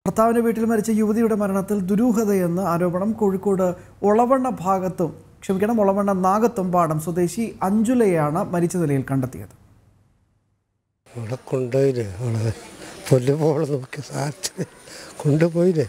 ഭർത്താവിന്റെ വീട്ടിൽ മരിച്ച യുവതിയുടെ മരണത്തിൽ ദുരൂഹതയെന്ന് ആരോപണം കോഴിക്കോട് ഒളവണ്ണ ഭാഗത്തും ക്ഷമിക്കണം ഒളവണ്ണ നാഗത്തുംപാടം സ്വദേശി അഞ്ജുലയാണ് മരിച്ച നിലയിൽ കണ്ടെത്തിയത് അവിടെ കൊണ്ടുപോയില്ലേ അവളെ പൊല്ലുപോലെ നോക്കി സാധിച്ചത് കൊണ്ടുപോയില്ലേ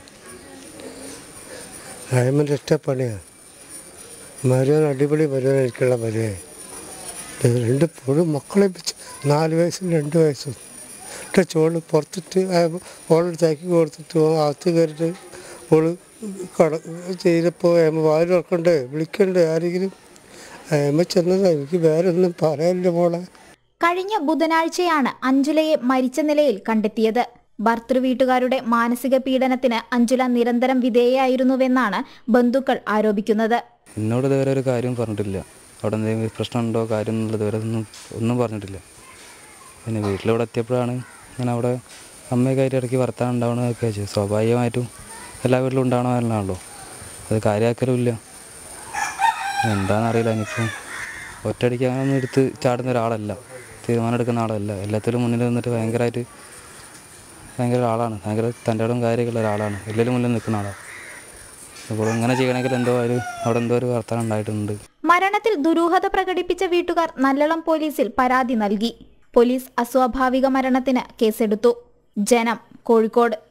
അയമൻ്റെ ഇഷ്ടപ്പണിയാണ് മരുവൻ അടിപൊളി മരുവൻ എനിക്കുള്ള മരുവൻ രണ്ട് പുഴും മക്കളെ വെച്ച് നാല് വയസ്സും രണ്ട് വയസ്സും ഇട്ട ചോള് പുറത്തിട്ട് ഓളോട് തേക്കി കൊടുത്തിട്ട് ഓ അകത്ത് കയറിയിട്ട് ഓള് കട ചെയ്തപ്പോൾ അമ്മ വാരി ഉറക്കണ്ടേ വിളിക്കണ്ടേ ആരെങ്കിലും അമ്മ ചെന്നതാ എനിക്ക് വേറെ ഒന്നും പറയാനില്ല മോളെ കഴിഞ്ഞ ബുധനാഴ്ചയാണ് അഞ്ജുലയെ മരിച്ച നിലയിൽ കണ്ടെത്തിയത് ഭർത്തൃവീട്ടുകാരുടെ മാനസിക പീഡനത്തിന് അഞ്ജുല നിരന്തരം വിധേയായിരുന്നുവെന്നാണ് ബന്ധുക്കൾ ആരോപിക്കുന്നത് എന്നോട് ഇതുവരെ ഒരു കാര്യം പറഞ്ഞിട്ടില്ല അവിടെ എന്തെങ്കിലും പ്രശ്നമുണ്ടോ കാര്യം എന്നുള്ളത് ഇതുവരെ ഒന്നും ഒന്നും പറഞ്ഞിട്ടില്ല പിന്നെ വീട്ടിലിവിടെ എത്തിയപ്പോഴാണ് ഞാൻ അവിടെ അമ്മയൊക്കെ ആയിട്ട് ഇടയ്ക്ക് വർത്താനം ഉണ്ടാവണമെന്നൊക്കെ വെച്ചു സ്വാഭാവികമായിട്ടും എല്ലാ വീട്ടിലും ഉണ്ടാവണമായിരുന്നാണല്ലോ അത് കാര്യമാക്കലും ഇല്ല എന്താണെന്നറിയില്ല ഇനിയിപ്പം ഒറ്റയടിക്ക് അങ്ങനെ ഒന്നും എടുത്ത് ചാടുന്ന ഒരാളല്ല തീരുമാനം എടുക്കുന്ന ആളല്ല എല്ലാത്തിലും മുന്നിൽ നിന്നിട്ട് ഭയങ്കരമായിട്ട് ഭയങ്കര ആളാണ് ഭയങ്കര തൻ്റെ ഇടം കാര്യമൊക്കെയുള്ള ഒരാളാണ് എല്ലാവരും മുന്നിൽ നിൽക്കുന്ന ആളാണ് അപ്പോൾ ഇങ്ങനെ ചെയ്യണമെങ്കിൽ എന്തോ ഒരു അവിടെ എന്തോ ഒരു വർത്തമാനം ഉണ്ടായിട്ടുണ്ട് മരണത്തിൽ ദുരൂഹത പ്രകടിപ്പിച്ച വീട്ടുകാർ നല്ലളം പോലീസിൽ പരാതി നൽകി പോലീസ് അസ്വാഭാവിക മരണത്തിന് കേസെടുത്തു ജനം കോഴിക്കോട്